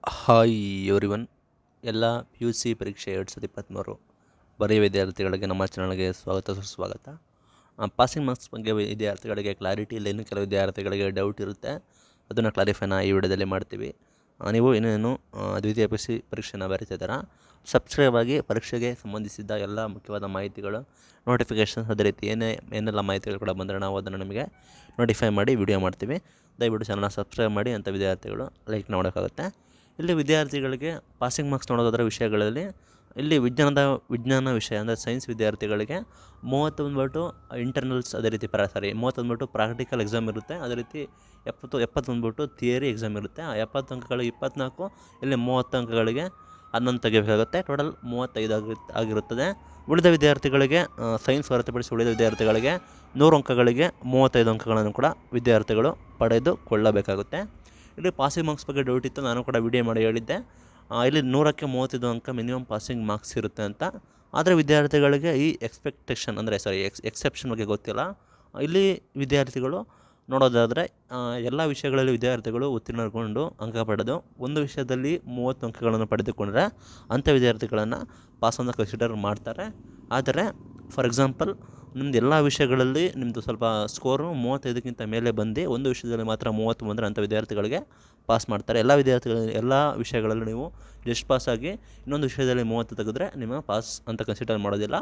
hi everyone ಎಲ್ಲ P U C ಪರೀಕ್ಷೆ ಎರಡು ಸಾವಿರದ ಇಪ್ಪತ್ತ್ಮೂರು ಬರೆಯುವ ವಿದ್ಯಾರ್ಥಿಗಳಿಗೆ ನಮ್ಮ ಚಾನಲ್ಗೆ ಸ್ವಾಗತ ಸುಸ್ವಾಗತ ಪಾಸಿಂಗ್ ಮಾರ್ಕ್ಸ್ ಬಗ್ಗೆ ವಿದ್ಯಾರ್ಥಿಗಳಿಗೆ ಕ್ಲಾರಿಟಿ ಇಲ್ಲ ಇನ್ನು ಕೆಲವು ವಿದ್ಯಾರ್ಥಿಗಳಿಗೆ ಡೌಟ್ ಇರುತ್ತೆ ಅದನ್ನು ಕ್ಲಾರಿಫೈನ ಈ ವಿಡಿಯೋದಲ್ಲಿ ಮಾಡ್ತೀವಿ ಆ, ನೀವು ಇನ್ನೇನು ಆ, ದ್ವಿತೀಯ ಪಿ ಸಿ ಪರೀಕ್ಷೆನ ಬರೀತಿದ್ದೀರಾ ಸಬ್ಸ್ಕ್ರೈಬ್ ಆಗಿ ಪರೀಕ್ಷೆಗೆ ಸಂಬಂಧಿಸಿದ ಎಲ್ಲ ಮುಖ್ಯವಾದ ಮಾಹಿತಿಗಳು ನೋಟಿಫಿಕೇಷನ್ಸ್ ಅದೇ ರೀತಿ ಏನೇ ಏನೆಲ್ಲ ಮಾಹಿತಿಗಳು ಕೂಡ ಬಂದರೆ ನಾವು ಅದನ್ನು ನಿಮಗೆ ನೋಟಿಫೈ ಮಾಡಿ ವಿಡಿಯೋ ಮಾಡ್ತೀವಿ ದಯವಿಟ್ಟು ಚಾನಲ್ನ ಸಬ್ಸ್ಕ್ರೈಬ್ ಮಾಡಿ ಅಂತ ವಿದ್ಯಾರ್ಥಿಗಳು ಲೈಕ್ ಮಾಡೋಕ್ಕಾಗುತ್ತೆ ಇಲ್ಲಿ ವಿದ್ಯಾರ್ಥಿಗಳಿಗೆ ಪಾಸಿಂಗ್ ಮಾರ್ಕ್ಸ್ ನೋಡೋದಾದ್ರೆ ವಿಷಯಗಳಲ್ಲಿ ಇಲ್ಲಿ ವಿಜ್ಞಾನದ ವಿಜ್ಞಾನ ವಿಷಯ ಅಂದರೆ ಸೈನ್ಸ್ ವಿದ್ಯಾರ್ಥಿಗಳಿಗೆ ಮೂವತ್ತು ಬಂದ್ಬಿಟ್ಟು ಇಂಟರ್ನಲ್ಸ್ ಅದೇ ರೀತಿ ಪ್ರಾ ಸಾರಿ ಮೂವತ್ತು ಬಂದ್ಬಿಟ್ಟು ಪ್ರಾಕ್ಟಿಕಲ್ ಎಕ್ಸಾಮ್ ಇರುತ್ತೆ ಅದೇ ರೀತಿ ಎಪ್ಪತ್ತು ಎಪ್ಪತ್ತು ಬಂದ್ಬಿಟ್ಟು ಥಿಯರಿ ಎಕ್ಸಾಮ್ ಇರುತ್ತೆ ಆ ಎಪ್ಪತ್ತು ಅಂಕಗಳಿಗೆ ಇಪ್ಪತ್ನಾಲ್ಕು ಇಲ್ಲಿ ಮೂವತ್ತು ಅಂಕಗಳಿಗೆ ಹನ್ನೊಂದು ತೆಗಿಬೇಕಾಗುತ್ತೆ ಟೋಟಲ್ ಮೂವತ್ತೈದು ಆಗಿ ಆಗಿರುತ್ತದೆ ಉಳಿದ ವಿದ್ಯಾರ್ಥಿಗಳಿಗೆ ಸೈನ್ಸ್ ಹೊರತುಪಡಿಸಿ ಉಳಿದ ವಿದ್ಯಾರ್ಥಿಗಳಿಗೆ ನೂರು ಅಂಕಗಳಿಗೆ ಮೂವತ್ತೈದು ಅಂಕಗಳನ್ನು ಕೂಡ ವಿದ್ಯಾರ್ಥಿಗಳು ಪಡೆದುಕೊಳ್ಳಬೇಕಾಗುತ್ತೆ ಇಲ್ಲಿ ಪಾಸಿಂಗ್ ಮಾರ್ಕ್ಸ್ ಬಗ್ಗೆ ಡೌಟ್ ಇತ್ತು ನಾನು ಕೂಡ ವಿಡಿಯೋ ಮಾಡಿ ಹೇಳಿದ್ದೆ ಆ, ಇಲ್ಲಿ ನೂರಕ್ಕೆ ಮೂವತ್ತೈದು ಅಂಕ ಮಿನಿಮಮ್ ಪಾಸಿಂಗ್ ಮಾರ್ಕ್ಸ್ ಇರುತ್ತೆ ಅಂತ ಆದರೆ ವಿದ್ಯಾರ್ಥಿಗಳಿಗೆ ಈ ಎಕ್ಸ್ಪೆಕ್ಟೇಷನ್ ಅಂದರೆ ಸಾರಿ ಎಕ್ಸ್ ಎಕ್ಸೆಪ್ಷನ್ ಬಗ್ಗೆ ಗೊತ್ತಿಲ್ಲ ಇಲ್ಲಿ ವಿದ್ಯಾರ್ಥಿಗಳು ನೋಡೋದಾದರೆ ಎಲ್ಲ ವಿಷಯಗಳಲ್ಲಿ ವಿದ್ಯಾರ್ಥಿಗಳು ಉತ್ತೀರ್ಣಗೊಂಡು ಅಂಕ ಪಡೆದು ಒಂದು ವಿಷಯದಲ್ಲಿ ಮೂವತ್ತು ಅಂಕಗಳನ್ನು ಪಡೆದುಕೊಂಡ್ರೆ ಅಂಥ ವಿದ್ಯಾರ್ಥಿಗಳನ್ನು ಪಾಸ್ ಅಂತ ಕನ್ಸಿಡರ್ ಮಾಡ್ತಾರೆ ಆದರೆ ಫಾರ್ ಎಕ್ಸಾಂಪಲ್ ನಿಮ್ದು ಎಲ್ಲ ವಿಷಯಗಳಲ್ಲಿ ನಿಮ್ಮದು ಸ್ವಲ್ಪ ಸ್ಕೋರು ಮೂವತ್ತೈದಕ್ಕಿಂತ ಮೇಲೆ ಬಂದು ಒಂದು ವಿಷಯದಲ್ಲಿ ಮಾತ್ರ ಮೂವತ್ತು ಬಂದರೆ ಅಂಥ ವಿದ್ಯಾರ್ಥಿಗಳಿಗೆ ಪಾಸ್ ಮಾಡ್ತಾರೆ ಎಲ್ಲ ವಿದ್ಯಾರ್ಥಿಗಳು ಎಲ್ಲ ವಿಷಯಗಳಲ್ಲೂ ನೀವು ಜಸ್ಟ್ ಪಾಸ್ ಆಗಿ ಇನ್ನೊಂದು ವಿಷಯದಲ್ಲಿ ಮೂವತ್ತು ತೆಗೆದ್ರೆ ನಿಮ್ಮ ಪಾಸ್ ಅಂತ ಕನ್ಸಿಡರ್ ಮಾಡೋದಿಲ್ಲ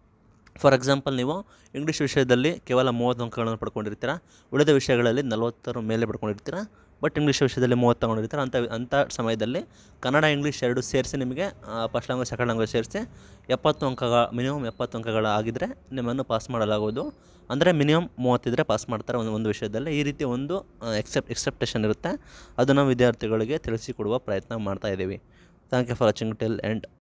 ಫಾರ್ ಎಕ್ಸಾಂಪಲ್ ನೀವು ಇಂಗ್ಲೀಷ್ ವಿಷಯದಲ್ಲಿ ಕೇವಲ ಮೂವತ್ತು ಅಂಕಗಳನ್ನು ಪಡ್ಕೊಂಡಿರ್ತೀರ ಉಳಿದ ವಿಷಯಗಳಲ್ಲಿ ನಲವತ್ತರ ಮೇಲೆ ಪಡ್ಕೊಂಡಿರ್ತೀರ ಬಟ್ ಇಂಗ್ಲೀಷ್ ವಿಷಯದಲ್ಲಿ ಮೂವತ್ತು ತಗೊಂಡಿರ್ತೀರ ಅಂಥ ಅಂಥ ಸಮಯದಲ್ಲಿ ಕನ್ನಡ ಇಂಗ್ಲೀಷ್ ಎರಡು ಸೇರಿಸಿ ನಿಮಗೆ ಫಸ್ಟ್ ಲ್ಯಾಂಗ್ವೇಜ್ ಸೆಕೆಂಡ್ ಲ್ಯಾಂಗ್ವೇಜ್ ಸೇರಿಸಿ ಎಪ್ಪತ್ತು ಅಂಕಗಳ ಮಿನಿಮಮ್ ಎಪ್ಪತ್ತು ಅಂಕಗಳ ಆಗಿದ್ದರೆ ನಿಮ್ಮನ್ನು ಪಾಸ್ ಮಾಡಲಾಗುವುದು ಅಂದರೆ ಮಿನಿಮಮ್ ಮೂವತ್ತಿದ್ರೆ ಪಾಸ್ ಮಾಡ್ತಾರೆ ಒಂದು ಒಂದು ವಿಷಯದಲ್ಲಿ ಈ ರೀತಿ ಒಂದು ಎಕ್ಸೆಪ್ ಎಕ್ಸೆಪ್ಟೇಷನ್ ಇರುತ್ತೆ ಅದನ್ನು ವಿದ್ಯಾರ್ಥಿಗಳಿಗೆ ತಿಳಿಸಿಕೊಡುವ ಪ್ರಯತ್ನ ಮಾಡ್ತಾ ಇದ್ದೀವಿ thank you for watching till end